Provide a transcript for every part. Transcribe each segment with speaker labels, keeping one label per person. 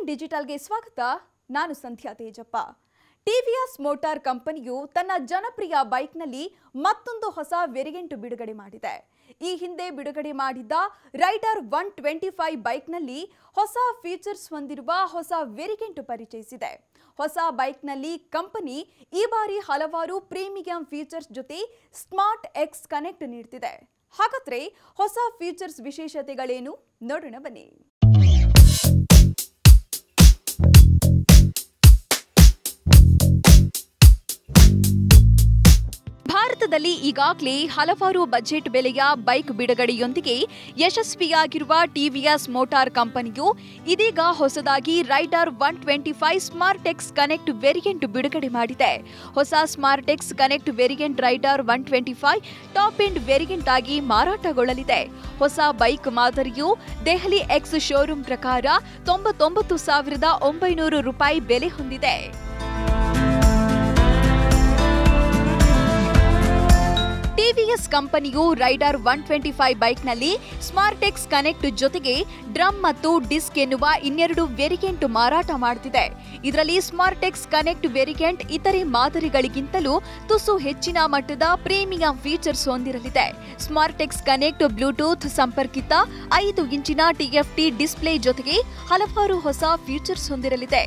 Speaker 1: ಡಿಜಿಟಲ್ಗೆ ಸ್ವಾಗತ ನಾನು ಸಂಧ್ಯಾ ತೇಜಪ್ಪ ಟಿವಿಎಸ್ ಮೋಟಾರ್ ಕಂಪನಿಯು ತನ್ನ ಜನಪ್ರಿಯ ಬೈಕ್ನಲ್ಲಿ ಮತ್ತೊಂದು ಹೊಸ ವೇರಿಯಂಟ್ ಬಿಡುಗಡೆ ಮಾಡಿದೆ ಈ ಹಿಂದೆ ಬಿಡುಗಡೆ ಮಾಡಿದ್ದ ರೈಡರ್ ಒನ್ ಟ್ವೆಂಟಿ ಫೈವ್ ಬೈಕ್ನಲ್ಲಿ ಹೊಸ ಫೀಚರ್ಸ್ ಹೊಂದಿರುವ ಹೊಸ ವೇರಿಯಂಟ್ ಪರಿಚಯಿಸಿದೆ ಹೊಸ ಬೈಕ್ನಲ್ಲಿ ಕಂಪನಿ ಈ ಬಾರಿ ಹಲವಾರು ಪ್ರೀಮಿಯಂ ಫೀಚರ್ಸ್ ಜೊತೆ ಸ್ಮಾರ್ಟ್ ಎಕ್ಸ್ ಕನೆಕ್ಟ್ ನೀಡ್ತಿದೆ ಹಾಗಾದ್ರೆ ಹೊಸ ಫೀಚರ್ಸ್ ವಿಶೇಷತೆಗಳೇನು ನೋಡೋಣ ಬನ್ನಿ ಭಾರತದಲ್ಲಿ ಈಗಾಗಲೇ ಹಲವಾರು ಬಜೆಟ್ ಬೆಲೆಯ ಬೈಕ್ ಬಿಡುಗಡೆಯೊಂದಿಗೆ ಯಶಸ್ವಿಯಾಗಿರುವ ಟಿವಿಎಸ್ ಮೋಟಾರ್ ಕಂಪನಿಯು ಇದೀಗ ಹೊಸದಾಗಿ Raider one twenty five smart X connect variant ಬಿಡುಗಡೆ ಮಾಡಿದೆ ಹೊಸ smart X connect variant Raider one twenty five top end variant ಆಗಿ ಮಾರಾಟಗೊಳ್ಳಲಿದೆ ಹೊಸ ಬೈಕ್ ಮಾದರಿಯು ದೆಹಲಿ ಎಕ್ಸ್ ಶೋರೂಮ್ ಪ್ರಕಾರ ತೊಂಬತ್ತೊಂಬತ್ತು ಸಾವಿರದ ಒಂಬೈನೂರು ರೂಪಾಯಿ ಬೆಲೆ ಹೊಂದಿದೆ ಟಿವಿಎಸ್ ಕಂಪನಿಯು ರೈಡರ್ ಒನ್ ಟ್ವೆಂಟಿ ಫೈವ್ ಬೈಕ್ನಲ್ಲಿ ಸ್ಮಾರ್ಟ್ ಎಕ್ಸ್ ಕನೆಕ್ಟ್ ಜೊತೆಗೆ ಡ್ರಮ್ ಮತ್ತು ಡಿಸ್ಕ್ ಎನ್ನುವ ಇನ್ನೆರಡು ವೇರಿಯಂಟ್ ಮಾರಾಟ ಮಾಡುತ್ತಿದೆ ಇದರಲ್ಲಿ ಸ್ಮಾರ್ಟ್ ಎಕ್ಸ್ ಕನೆಕ್ಟ್ ವೇರಿಯಂಟ್ ಇತರೆ ಮಾದರಿಗಳಿಗಿಂತಲೂ ತುಸು ಹೆಚ್ಚಿನ ಮಟ್ಟದ ಪ್ರೀಮಿಯಂ ಫೀಚರ್ಸ್ ಹೊಂದಿರಲಿದೆ ಸ್ಮಾರ್ಟ್ ಎಕ್ಸ್ ಕನೆಕ್ಟ್ ಬ್ಲೂಟೂತ್ ಸಂಪರ್ಕಿತ ಐದು ಇಂಚಿನ ಟಿಎಫ್ಟಿ ಡಿಸ್ಪ್ಲೇ ಜೊತೆಗೆ ಹಲವಾರು ಹೊಸ ಫೀಚರ್ಸ್ ಹೊಂದಿರಲಿದೆ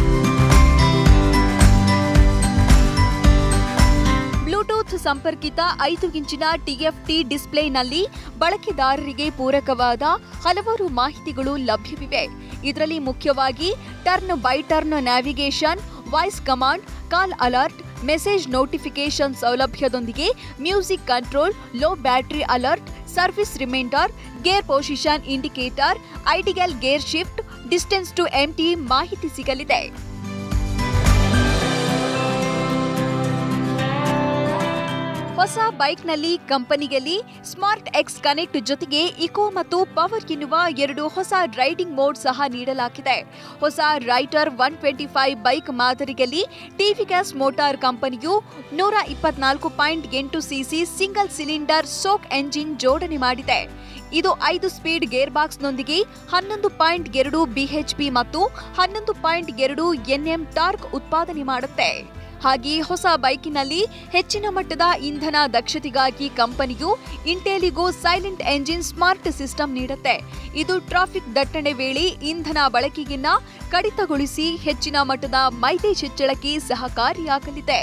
Speaker 1: ಬ್ಲೂಟೂತ್ ಸಂಪರ್ಕಿತ ಐದು ಇಂಚಿನ ಟಿಎಫ್ಟಿ ಡಿಸ್ಪ್ಲೇನಲ್ಲಿ ಬಳಕೆದಾರರಿಗೆ ಪೂರಕವಾದ ಹಲವಾರು ಮಾಹಿತಿಗಳು ಲಭ್ಯವಿವೆ ಇದರಲ್ಲಿ ಮುಖ್ಯವಾಗಿ turn by turn navigation voice command call alert message notification ಸೌಲಭ್ಯದೊಂದಿಗೆ music control low battery alert service reminder gear position indicator ideal gear shift distance to empty ಮಾಹಿತಿ ಸಿಗಲಿದೆ ಹೊಸ ಬೈಕ್ನಲ್ಲಿ ಕಂಪನಿಯಲ್ಲಿ ಸ್ಮಾರ್ಟ್ ಎಕ್ಸ್ ಕನೆಕ್ಟ್ ಜೊತೆಗೆ ಇಕೋ ಮತ್ತು ಪವರ್ ಎನ್ನುವ ಎರಡು ಹೊಸ ರೈಡಿಂಗ್ ಮೋಡ್ ಸಹ ನೀಡಲಾಗಿದೆ ಹೊಸ Raider one twenty five bike ಮಾದರಿಯಲ್ಲಿ ಟಿವಿ ಗ್ಯಾಸ್ ಮೋಟಾರ್ ಕಂಪನಿಯು ನೂರ ಇಪ್ಪತ್ನಾಲ್ಕು ಪಾಯಿಂಟ್ ಎಂಟು ಸಿಸಿ ಸಿಂಗಲ್ ಸಿಲಿಂಡರ್ ಸೋಕ್ ಎಂಜಿನ್ ಜೋಡಣೆ ಮಾಡಿದೆ ಇದು ಐದು ಸ್ಪೀಡ್ ಗೇರ್ ಬಾಕ್ಸ್ನೊಂದಿಗೆ ಹನ್ನೊಂದು ಪಾಯಿಂಟ್ ಎರಡು ಬಿಎಚ್ಪಿ ಮತ್ತು ಹನ್ನೊಂದು ಪಾಯಿಂಟ್ ಎರಡು ಎನ್ಎಂ ಟಾರ್ಕ್ ಉತ್ಪಾದನೆ ಮಾಡುತ್ತೆ ಹಾಗೆ ಹೊಸ ಬೈಕಿನಲ್ಲಿ ಹೆಚ್ಚಿನ ಮಟ್ಟದ ಇಂಧನ ದಕ್ಷತೆಗಾಗಿ ಕಂಪನಿಯು Intelligo silent engine smart system ನೀಡುತ್ತೆ ಇದು ಟ್ರಾಫಿಕ್ ದಟ್ಟಣೆ ವೇಳೆ ಇಂಧನ ಬಳಕೆಯನ್ನ ಕಡಿತಗೊಳಿಸಿ ಹೆಚ್ಚಿನ ಮಟ್ಟದ ಮೈಲೇಜ್ ಹೆಚ್ಚಳಕ್ಕೆ ಸಹಕಾರಿಯಾಗಲಿದೆ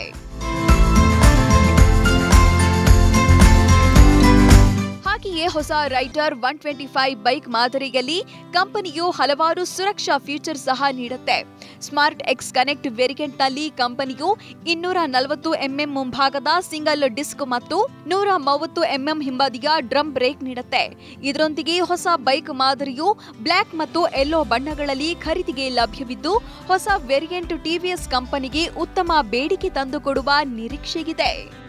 Speaker 1: ಹಾಗೆಯೇ ಹೊಸ Raider one twenty five bike ಮಾದರಿಯಲ್ಲಿ ಕಂಪನಿಯು ಹಲವಾರು ಸುರಕ್ಷಾ ಫೀಚರ್ ಸಹ ನೀಡುತ್ತೆ ಸ್ಮಾರ್ಟ್ ಎಕ್ಸ್ ಕನೆಕ್ಟ್ ವೇರಿಯಂಟ್ನಲ್ಲಿ ಕಂಪನಿಯು ಇನ್ನೂರ ನಲವತ್ತು ಎಂಎಂ ಮುಂಭಾಗದ ಸಿಂಗಲ್ ಡಿಸ್ಕ್ ಮತ್ತು ನೂರ ಮೂವತ್ತು ಎಂಎಂ ಹಿಂಬದಿಯ ಡ್ರಮ್ ಬ್ರೇಕ್ ನೀಡುತ್ತೆ ಇದರೊಂದಿಗೆ ಹೊಸ ಬೈಕ್ ಮಾದರಿಯು ಬ್ಲ್ಯಾಕ್ ಮತ್ತು ಯೆಲ್ಲೋ ಬಣ್ಣಗಳಲ್ಲಿ ಖರೀದಿಗೆ ಲಭ್ಯವಿದ್ದು ಹೊಸ ವೇರಿಯಂಟ್ ಟಿವಿಎಸ್ ಕಂಪನಿಗೆ ಉತ್ತಮ ಬೇಡಿಕೆ ತಂದುಕೊಡುವ ನಿರೀಕ್ಷೆಯಿದೆ